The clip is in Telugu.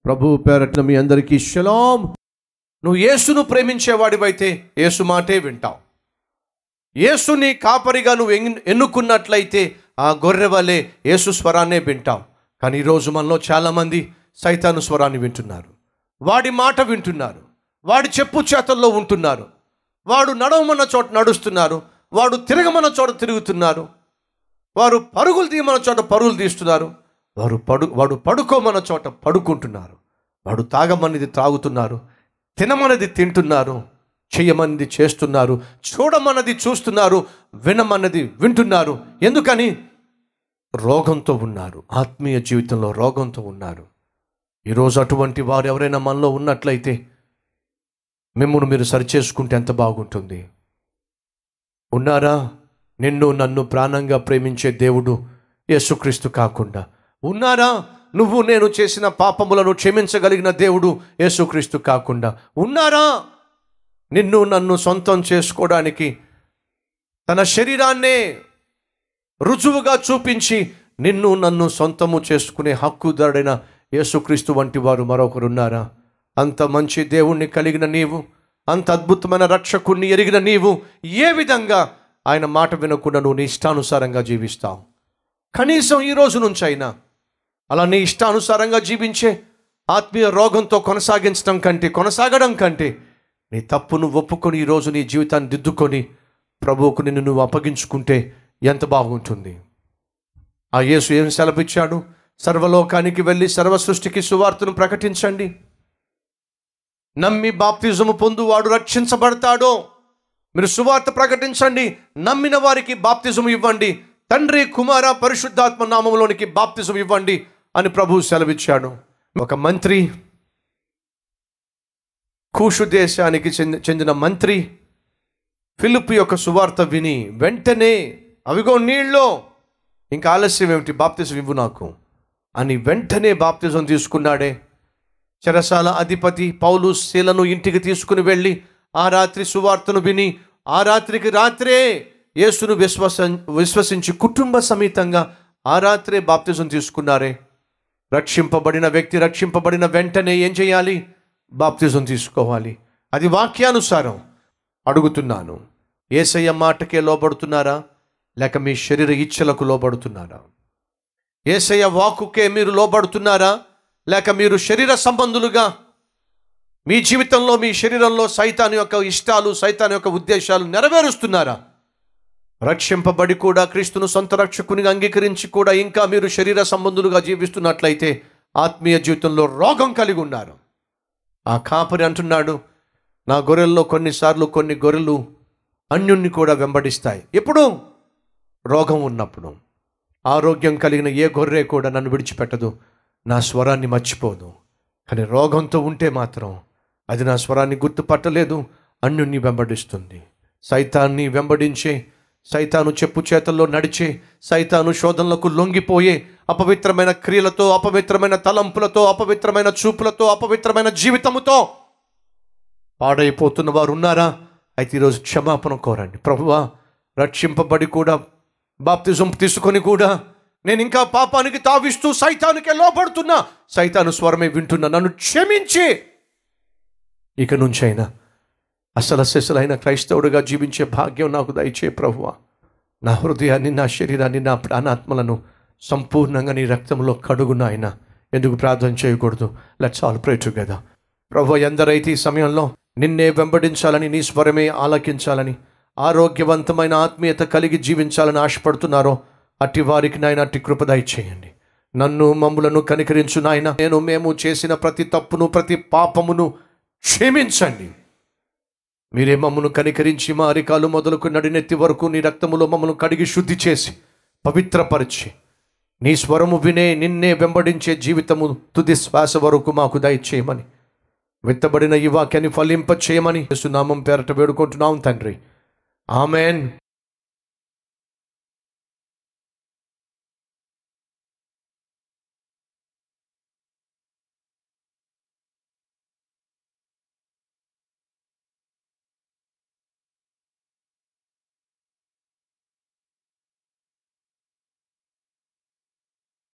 ప్రభు పేరట్న మీ అందరికీ షలాం నువ్వు యేసును ప్రేమించేవాడివైతే యేసు మాటే వింటావు యేసుని కాపరిగా నువ్వు ఎన్- ఎన్నుకున్నట్లయితే ఆ గొర్రె వలె యేసు స్వరాన్నే వింటావు కానీ ఈరోజు మనలో చాలామంది సైతాను స్వరాన్ని వింటున్నారు వాడి మాట వింటున్నారు వాడి చెప్పు చేతల్లో ఉంటున్నారు వాడు నడవమన్న చోట నడుస్తున్నారు వాడు తిరగమన్న చోట తిరుగుతున్నారు వారు పరుగులు తీయమన్న చోట పరుగులు తీస్తున్నారు వారు పడు వాడు పడుకోమన్న చోట పడుకుంటున్నారు వాడు తాగమన్నది త్రాగుతున్నారు తినమన్నది తింటున్నారు చెయ్యమన్నది చేస్తున్నారు చూడమన్నది చూస్తున్నారు వినమన్నది వింటున్నారు ఎందుకని రోగంతో ఉన్నారు ఆత్మీయ జీవితంలో రోగంతో ఉన్నారు ఈరోజు అటువంటి వారు ఎవరైనా మనలో ఉన్నట్లయితే మిమ్మల్ని మీరు సరిచేసుకుంటే ఎంత బాగుంటుంది ఉన్నారా నిన్ను నన్ను ప్రాణంగా ప్రేమించే దేవుడు యేసుక్రీస్తు కాకుండా ఉన్నారా నువ్వు నేను చేసిన పాపములను క్షమించగలిగిన దేవుడు యేసుక్రీస్తు కాకుండా ఉన్నారా నిన్ను నన్ను సొంతం చేసుకోవడానికి తన శరీరాన్నే రుజువుగా చూపించి నిన్ను నన్ను సొంతము చేసుకునే హక్కుదారుడైన యేసుక్రీస్తు వంటి వారు మరొకరు ఉన్నారా అంత మంచి దేవుణ్ణి కలిగిన నీవు అంత అద్భుతమైన రక్షకుణ్ణి ఎరిగిన నీవు ఏ విధంగా ఆయన మాట వినకుండా నువ్వు నీ ఇష్టానుసారంగా జీవిస్తావు కనీసం ఈ రోజు నుంచి అయినా అలా నీ ఇష్టానుసారంగా జీవించే ఆత్మీయ రోగంతో కొనసాగించడం కంటే కొనసాగడం కంటే నీ తప్పును ఒప్పుకొని ఈరోజు నీ జీవితాన్ని దిద్దుకొని ప్రభువుకు నిన్ను నువ్వు అప్పగించుకుంటే ఎంత బాగుంటుంది ఆ యేసు ఏం సెలవిచ్చాడు సర్వలోకానికి వెళ్ళి సర్వ సృష్టికి సువార్తను ప్రకటించండి నమ్మి బాప్తిజము పొందువాడు రక్షించబడతాడో మీరు సువార్త ప్రకటించండి నమ్మిన వారికి బాప్తిజం ఇవ్వండి తండ్రి కుమార పరిశుద్ధాత్మ నామంలోనికి బాప్తిజం ఇవ్వండి అని ప్రభు సెలవిచ్చాడు ఒక మంత్రి కూషు దేశానికి చెంది చెందిన మంత్రి ఫిలిప్ యొక్క సువార్త విని వెంటనే అవిగో నీళ్ళు ఇంకా ఆలస్యం ఏమిటి బాప్తిజం ఇవ్వు నాకు అని వెంటనే బాప్తిజం తీసుకున్నాడే చెరసాల అధిపతి పౌలు శీలను ఇంటికి తీసుకుని వెళ్ళి ఆ రాత్రి సువార్తను విని ఆ రాత్రికి రాత్రే యేసును విశ్వస విశ్వసించి కుటుంబ సమేతంగా ఆ రాత్రే బాప్తిజం తీసుకున్నారే రక్షింపబడిన వ్యక్తి రక్షింపబడిన వెంటనే ఏం చేయాలి బాప్తిజం తీసుకోవాలి అది వాక్యానుసారం అడుగుతున్నాను ఏసయ్య మాటకే లోబడుతున్నారా లేక మీ శరీర ఇచ్చలకు లోబడుతున్నారా ఏసయ్య వాకుకే మీరు లోబడుతున్నారా లేక మీరు శరీర సంబంధులుగా మీ జీవితంలో మీ శరీరంలో సైతాన్ యొక్క ఇష్టాలు సైతాన్ యొక్క ఉద్దేశాలు నెరవేరుస్తున్నారా రక్షింపబడి కూడా క్రీస్తును సొంత రక్షకునిగా అంగీకరించి కూడా ఇంకా మీరు శరీర సంబంధులుగా జీవిస్తున్నట్లయితే ఆత్మీయ జీవితంలో రోగం కలిగి ఉన్నారు ఆ కాపరి అంటున్నాడు నా గొర్రెల్లో కొన్నిసార్లు కొన్ని గొర్రెలు అన్యుణ్ణి కూడా వెంబడిస్తాయి ఎప్పుడు రోగం ఉన్నప్పుడు ఆరోగ్యం కలిగిన ఏ గొర్రె కూడా నన్ను విడిచిపెట్టదు నా స్వరాన్ని మర్చిపోదు కానీ రోగంతో ఉంటే మాత్రం అది నా స్వరాన్ని గుర్తుపట్టలేదు అన్యుణ్ణి వెంబడిస్తుంది సైతాన్ని వెంబడించే సైతాను చెప్పు చేతల్లో నడిచే సైతాను శోధనలకు లొంగిపోయే అపవిత్రమైన క్రియలతో అపవిత్రమైన తలంపులతో అపవిత్రమైన చూపులతో అపవిత్రమైన జీవితముతో పాడైపోతున్న వారు ఉన్నారా అయితే ఈరోజు క్షమాపణ కోరండి ప్రభువా రక్షింపబడి కూడా బాప్తిజం తీసుకొని కూడా నేను ఇంకా పాపానికి తావిస్తూ సైతానికే లోపడుతున్నా సైతాను స్వరమే వింటున్నా నన్ను క్షమించి ఇక నుంచైనా అసలు అసలైన క్రైస్తవుడిగా జీవించే భాగ్యం నాకు దయచే ప్రభువా నా హృదయాన్ని నా శరీరాన్ని నా ప్రాణాత్మలను సంపూర్ణంగా నీ రక్తంలో కడుగు నాయన ఎందుకు ప్రార్థన చేయకూడదు లెట్స్ ఆల్ ప్రే టుగెదర్ ప్రభు ఎందరైతే ఈ సమయంలో నిన్నే వెంబడించాలని నీ స్వరమే ఆలకించాలని ఆరోగ్యవంతమైన ఆత్మీయత కలిగి జీవించాలని ఆశపడుతున్నారో అట్టి వారికి నాయన అట్టి కృప దయచేయండి నన్ను మమ్ములను కనికరించు నాయన నేను మేము చేసిన ప్రతి తప్పును ప్రతి పాపమును క్షమించండి మీరే మమ్మను కనికరించి మా అరికాలు మొదలుకు నడినెత్తి వరకు నీ రక్తములో మమ్మల్ని కడిగి శుద్ధి చేసి పవిత్రపరిచి నీ స్వరము వినే నిన్నే వెంబడించే జీవితము తుది శ్వాస వరకు మాకు దయచేయమని విత్తబడిన ఈ వాక్యాన్ని ఫలింప చేయమని నామం పేరట వేడుకుంటున్నాం తండ్రి ఆమెన్